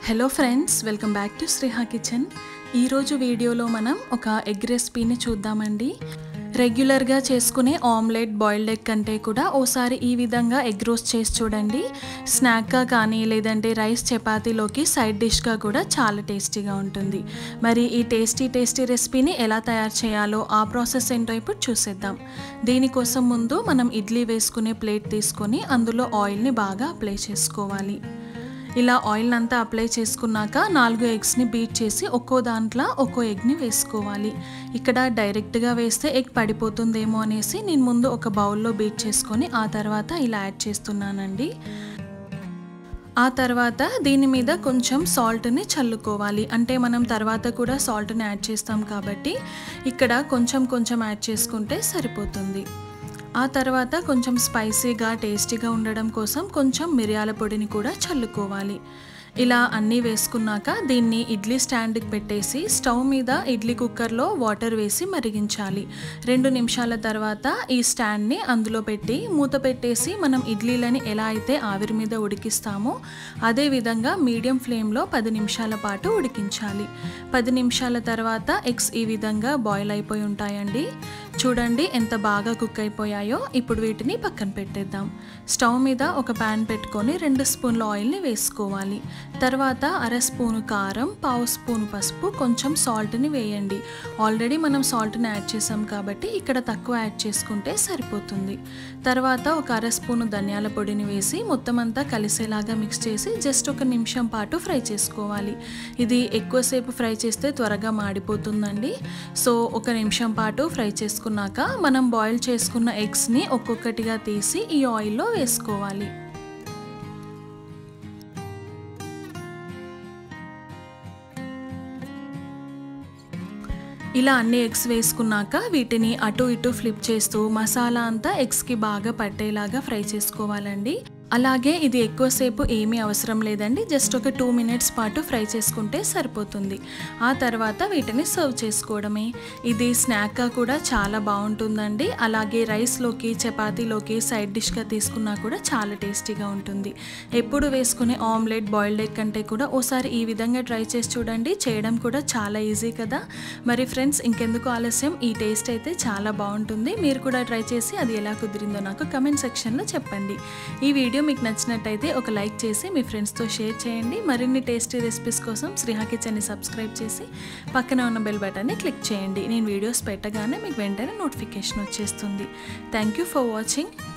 hello friends welcome back to Sriha kitchen ఈరోజు వీడియోలో మనం ఒక ఎగ్ రెసిపీని చూద్దామండి రెగ్యులర్గా చేసుకునే ఆమ్లెట్ బాయిల్డ్ ఎగ్ కంటే కూడా ఓసారి ఈ విధంగా ఎగ్ రోస్ట్ చేసి చూడండి స్నాక్గా కానీ లేదంటే రైస్ చపాతీలోకి సైడ్ డిష్గా కూడా చాలా టేస్టీగా ఉంటుంది మరి ఈ టేస్టీ టేస్టీ రెసిపీని ఎలా తయారు చేయాలో ఆ ప్రాసెస్ ఏంటో ఇప్పుడు చూసేద్దాం దీనికోసం ముందు మనం ఇడ్లీ వేసుకునే ప్లేట్ తీసుకొని అందులో ఆయిల్ని బాగా అప్లై చేసుకోవాలి ఇలా ఆయిల్ అంతా అప్లై చేసుకున్నాక నాలుగు ఎగ్స్ని బీట్ చేసి ఒక్కో దాంట్లో ఒక్కో ఎగ్ని వేసుకోవాలి ఇక్కడ డైరెక్ట్గా వేస్తే ఎగ్ పడిపోతుందేమో అనేసి నేను ముందు ఒక బౌల్లో బీట్ చేసుకొని ఆ తర్వాత ఇలా యాడ్ చేస్తున్నానండి ఆ తర్వాత దీని మీద కొంచెం సాల్ట్ని చల్లుకోవాలి అంటే మనం తర్వాత కూడా సాల్ట్ని యాడ్ చేస్తాం కాబట్టి ఇక్కడ కొంచెం కొంచెం యాడ్ చేసుకుంటే సరిపోతుంది ఆ తర్వాత కొంచెం స్పైసీగా టేస్టీగా ఉండడం కోసం కొంచెం మిరియాల పొడిని కూడా చల్లుకోవాలి ఇలా అన్నీ వేసుకున్నాక దీన్ని ఇడ్లీ స్టాండ్కి పెట్టేసి స్టవ్ మీద ఇడ్లీ కుక్కర్లో వాటర్ వేసి మరిగించాలి రెండు నిమిషాల తర్వాత ఈ స్టాండ్ని అందులో పెట్టి మూత పెట్టేసి మనం ఇడ్లీలని ఎలా అయితే ఆవిరి మీద ఉడికిస్తామో అదే విధంగా మీడియం ఫ్లేమ్లో పది నిమిషాల పాటు ఉడికించాలి పది నిమిషాల తర్వాత ఎగ్స్ ఈ విధంగా బాయిల్ అయిపోయి ఉంటాయండి చూడండి ఎంత బాగా కుక్ అయిపోయాయో ఇప్పుడు వీటిని పక్కన పెట్టేద్దాం స్టవ్ మీద ఒక ప్యాన్ పెట్టుకొని రెండు స్పూన్ల ఆయిల్ని వేసుకోవాలి తర్వాత అర స్పూను కారం పావు స్పూను పసుపు కొంచెం సాల్ట్ని వేయండి ఆల్రెడీ మనం సాల్ట్ని యాడ్ చేసాం కాబట్టి ఇక్కడ తక్కువ యాడ్ చేసుకుంటే సరిపోతుంది తర్వాత ఒక అర స్పూను ధనియాల పొడిని వేసి మొత్తం అంతా కలిసేలాగా మిక్స్ చేసి జస్ట్ ఒక నిమిషం పాటు ఫ్రై చేసుకోవాలి ఇది ఎక్కువసేపు ఫ్రై చేస్తే త్వరగా మాడిపోతుందండి సో ఒక నిమిషం పాటు ఫ్రై చేసుకున్నాక మనం బాయిల్ చేసుకున్న ఎగ్స్ని ఒక్కొక్కటిగా తీసి ఈ ఆయిల్లో వేసుకోవాలి ఇలా అన్ని ఎగ్స్ వేసుకున్నాక వీటిని అటు ఇటు ఫ్లిప్ చేస్తూ మసాలా అంతా ఎగ్స్కి బాగా పట్టేలాగా ఫ్రై చేసుకోవాలండి అలాగే ఇది ఎక్కువసేపు ఏమీ అవసరం లేదండి జస్ట్ ఒక టూ మినిట్స్ పాటు ఫ్రై చేసుకుంటే సరిపోతుంది ఆ తర్వాత వీటిని సర్వ్ చేసుకోవడమే ఇది స్నాక్గా కూడా చాలా బాగుంటుందండి అలాగే రైస్లోకి చపాతీలోకి సైడ్ డిష్గా తీసుకున్నా కూడా చాలా టేస్టీగా ఉంటుంది ఎప్పుడు వేసుకునే ఆమ్లెట్ బాయిల్డ్ ఎగ్ కంటే కూడా ఓసారి ఈ విధంగా ట్రై చేసి చూడండి చేయడం కూడా చాలా ఈజీ కదా మరి ఫ్రెండ్స్ ఇంకెందుకు ఆలస్యం ఈ టేస్ట్ అయితే చాలా బాగుంటుంది మీరు కూడా ట్రై చేసి అది ఎలా కుదిరిందో నాకు కమెంట్ సెక్షన్లో చెప్పండి ఈ వీడియో వీడియో మీకు నచ్చినట్టయితే ఒక లైక్ చేసి మీ ఫ్రెండ్స్తో షేర్ చేయండి మరిన్ని టేస్టీ రెసిపీస్ కోసం శ్రీహా కిచెన్ని సబ్స్క్రైబ్ చేసి పక్కన ఉన్న బెల్ బటన్ని క్లిక్ చేయండి నేను వీడియోస్ పెట్టగానే మీకు వెంటనే నోటిఫికేషన్ వచ్చేస్తుంది థ్యాంక్ యూ ఫర్ వాచింగ్